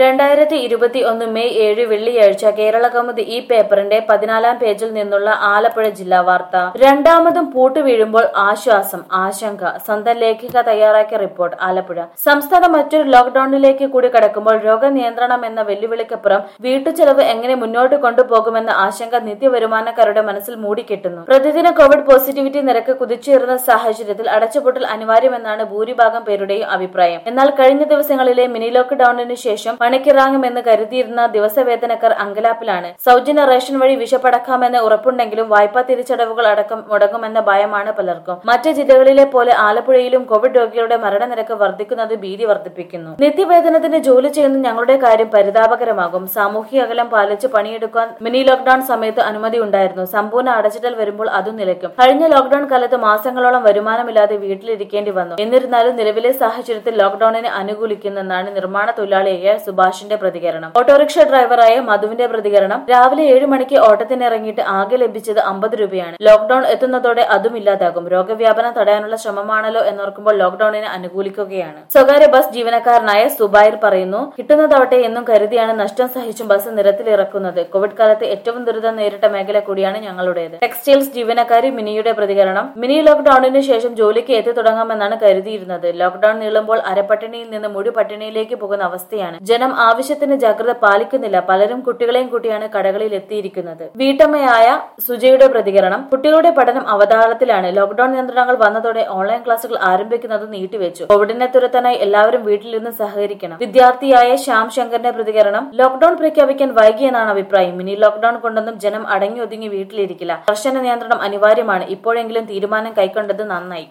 രണ്ടായിരത്തി ഇരുപത്തി ഒന്ന് മെയ് ഏഴ് വെള്ളിയാഴ്ച കേരള കൗമുദി ഈ പേപ്പറിന്റെ പതിനാലാം പേജിൽ നിന്നുള്ള ആലപ്പുഴ ജില്ലാ വാർത്ത രണ്ടാമതും പൂട്ട് വീഴുമ്പോൾ ആശ്വാസം ആശങ്ക സ്വന്തം ലേഖിക തയ്യാറാക്കിയ റിപ്പോർട്ട് ആലപ്പുഴ സംസ്ഥാനം മറ്റൊരു ലോക്ഡൌണിലേക്ക് കൂടി കടക്കുമ്പോൾ രോഗനിയന്ത്രണം എന്ന വെല്ലുവിളിക്കപ്പുറം വീട്ടുചെലവ് എങ്ങനെ മുന്നോട്ട് കൊണ്ടുപോകുമെന്ന ആശങ്ക നിത്യവരുമാനക്കാരുടെ മനസ്സിൽ മൂടിക്കെട്ടുന്നു പ്രതിദിന കോവിഡ് പോസിറ്റിവിറ്റി നിരക്ക് കുതിച്ചുയർന്ന സാഹചര്യത്തിൽ അടച്ചുപൂട്ടൽ അനിവാര്യമെന്നാണ് ഭൂരിഭാഗം പേരുടെയും അഭിപ്രായം എന്നാൽ കഴിഞ്ഞ ദിവസങ്ങളിലെ മിനി ലോക്ക്ഡൌണിന് ശേഷം പണിക്കിറങ്ങുമെന്ന് കരുതിയിരുന്ന ദിവസവേതനക്കാർ അങ്കലാപ്പിലാണ് സൗജന്യ റേഷൻ വഴി വിഷപ്പടക്കാമെന്ന് ഉറപ്പുണ്ടെങ്കിലും വായ്പാ തിരിച്ചടവുകൾ അടക്കം മുടങ്ങുമെന്ന ഭയമാണ് പലർക്കും മറ്റ് ജില്ലകളിലെ പോലെ ആലപ്പുഴയിലും കോവിഡ് രോഗികളുടെ മരണനിരക്ക് വർദ്ധിക്കുന്നത് ഭീതി വർദ്ധിപ്പിക്കുന്നു നിത്യവേതനത്തിന് ജോലി ചെയ്യുന്ന ഞങ്ങളുടെ കാര്യം പരിതാപകരമാകും സാമൂഹിക അകലം പാലിച്ച് പണിയെടുക്കാൻ മിനി ലോക്ഡൌൺ സമയത്ത് അനുമതി ഉണ്ടായിരുന്നു സമ്പൂർണ്ണ അടച്ചിടൽ വരുമ്പോൾ അതും നിലയ്ക്കും കഴിഞ്ഞ ലോക്ഡൌൺ കാലത്ത് മാസങ്ങളോളം വരുമാനമില്ലാതെ വീട്ടിലിരിക്കേണ്ടി വന്നു എന്നിരുന്നാലും നിലവിലെ സാഹചര്യത്തിൽ ലോക്ഡൌണിനെ അനുകൂലിക്കുന്നെന്നാണ് നിർമ്മാണ തൊഴിലാളിയായ സുഭാഷിന്റെ പ്രതികരണം ഓട്ടോറിക്ഷ ഡ്രൈവറായ മധുവിന്റെ പ്രതികരണം രാവിലെ ഏഴ് മണിക്ക് ഓട്ടത്തിനിറങ്ങിയിട്ട് ആകെ ലഭിച്ചത് അമ്പത് രൂപയാണ് ലോക്ഡൌൺ എത്തുന്നതോടെ അതും ഇല്ലാതാകും രോഗവ്യാപനം തടയാനുള്ള ശ്രമമാണല്ലോ എന്നോർക്കുമ്പോൾ ലോക്ഡൌണിനെ അനുകൂലിക്കുകയാണ് സ്വകാര്യ ബസ് ജീവനക്കാരനായ സുബൈർ പറയുന്നു കിട്ടുന്നതാവട്ടെ എന്നും കരുതിയാണ് നഷ്ടം സഹിച്ചും ബസ് നിരത്തിലിറക്കുന്നത് കോവിഡ് കാലത്ത് ഏറ്റവും ദുരിതം നേരിട്ട മേഖല കൂടിയാണ് ഞങ്ങളുടേത് ടെക്സ്റ്റൈൽസ് ജീവനക്കാരി മിനിയുടെ പ്രതികരണം മിനി ലോക്ഡൌണിന് ശേഷം ജോലിക്ക് എത്തി തുടങ്ങാമെന്നാണ് കരുതിയിരുന്നത് ലോക്ഡൌൺ നീളുമ്പോൾ അരപ്പട്ടിണിയിൽ നിന്ന് മുഴു പട്ടിണിയിലേക്ക് പോകുന്ന അവസ്ഥയാണ് ജനം ആവശ്യത്തിന് ജാഗ്രത പാലിക്കുന്നില്ല പലരും കുട്ടികളെയും കൂട്ടിയാണ് കടകളിൽ എത്തിയിരിക്കുന്നത് വീട്ടമ്മയായ സുജയുടെ പ്രതികരണം കുട്ടികളുടെ പഠനം അവതാളത്തിലാണ് ലോക്ഡൌൺ നിയന്ത്രണങ്ങൾ വന്നതോടെ ഓൺലൈൻ ക്ലാസുകൾ ആരംഭിക്കുന്നത് നീട്ടിവെച്ചു കോവിഡിനെ തുരത്താനായി എല്ലാവരും വീട്ടിലിരുന്ന് സഹകരിക്കണം വിദ്യാർത്ഥിയായ ശ്യാം ശങ്കറിന്റെ പ്രതികരണം ലോക്ഡൌൺ പ്രഖ്യാപിക്കാൻ വൈകിയെന്നാണ് അഭിപ്രായം മിനി ലോക്ഡൌൺ കൊണ്ടൊന്നും ജനം അടങ്ങി ഒതുങ്ങി വീട്ടിലിരിക്കില്ല കർശന നിയന്ത്രണം അനിവാര്യമാണ് ഇപ്പോഴെങ്കിലും തീരുമാനം കൈക്കൊണ്ടത് നന്നായി